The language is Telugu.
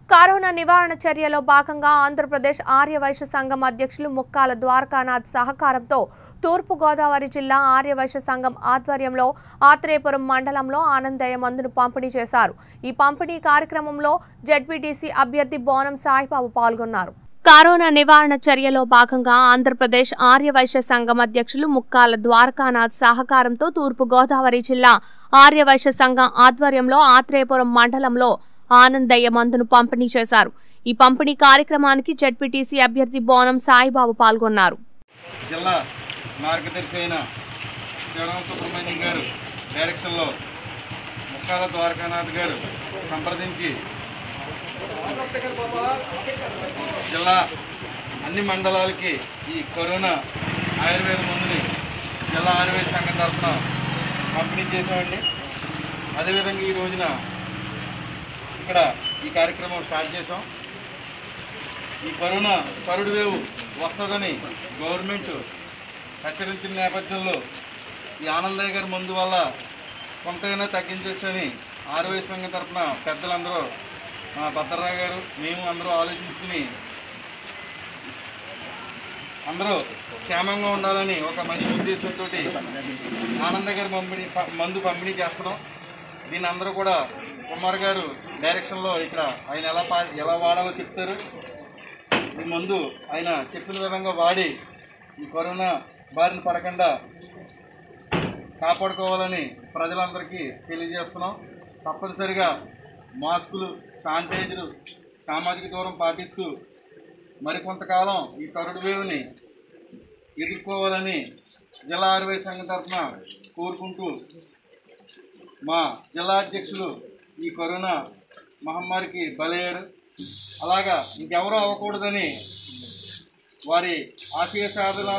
కరోనా నివారణ చర్యలో భాగంగా ఆంధ్రప్రదేశ్ ఆర్యవైశ్య సంఘం అధ్యక్షులు ముక్కాల ద్వారకానాథ్ సహకారంతో తూర్పు గోదావరి జిల్లా ఆర్యవైశ్య సంఘం ఆధ్వర్యంలో ఆత్రేయపురం మండలంలో ఆనందయ్య మందును పంపిణీ చేశారు ఈ పంపిణీ కార్యక్రమంలో జడ్పీటీసీ అభ్యర్థి బోనం సాయిబాబు పాల్గొన్నారు కరోనా నివారణ చర్యలో భాగంగా ఆంధ్రప్రదేశ్ ఆర్యవైశ్య సంఘం అధ్యక్షులు ముక్కాల ద్వారకానాథ్ సహకారంతో తూర్పు గోదావరి జిల్లా ఆర్యవైశ్య సంఘం ఆధ్వర్యంలో ఆత్రేయపురం మండలంలో ఆనందయ్య మందును పంపిణీ చేశారు ఈ పంపిణీ కార్యక్రమానికి జడ్పీటీసీ అభ్యర్థి బోనం సాయిబాబు పాల్గొన్నారు జిల్లా మార్గదర్శి అయిన శివరామ సుబ్రహ్మణ్యం గారు డైరెక్షన్లో ముక్కాల ద్వారకానాథ్ గారు సంప్రదించి జిల్లా అన్ని మండలాలకి ఈ కరోనా ఆయుర్వేద మందుని జిల్లా ఆయుర్వేద సంఘం తరఫున పంపిణీ చేసామండి అదేవిధంగా ఈ రోజున ఇక్కడ ఈ కార్యక్రమం స్టార్ట్ చేసాం ఈ కరోనా థర్డ్ వేవ్ వస్తుందని గవర్నమెంట్ హెచ్చరించిన నేపథ్యంలో ఈ ఆనందయ్య గారి మందు వల్ల కొంతైనా తగ్గించవచ్చని ఆరోగ్య సంఘం తరఫున పెద్దలందరూ మా భద్రరావు గారు మేము అందరూ ఆలోచించుకుని అందరూ క్షేమంగా ఉండాలని ఒక మంచి ఉద్దేశంతో ఆనంద గారి పంపిణీ ప- మందు పంపిణీ చేస్తున్నాం దీన్ని అందరూ కూడా కుమార్ గారు డైరెక్షన్లో ఇక్కడ ఆయన ఎలా పా ఎలా వాడాలో చెప్తారు ఈ మందు ఆయన చెప్పిన విధంగా వాడి ఈ కరోనా బారిన పడకుండా కాపాడుకోవాలని ప్రజలందరికీ తెలియజేస్తున్నాం తప్పనిసరిగా మాస్కులు శానిటైజరు సామాజిక దూరం పాటిస్తూ మరికొంతకాలం ఈ థర్డ్ వేవ్ని ఎదుర్కోవాలని జిల్లా ఆరోగ్య సంఘం తరఫున కోరుకుంటూ మా జిల్లా అధ్యక్షులు ఈ కరోనా మహమ్మారికి బలయ్యారు అలాగా ఇంకెవరూ అవ్వకూడదని వారి ఆశయ సాధన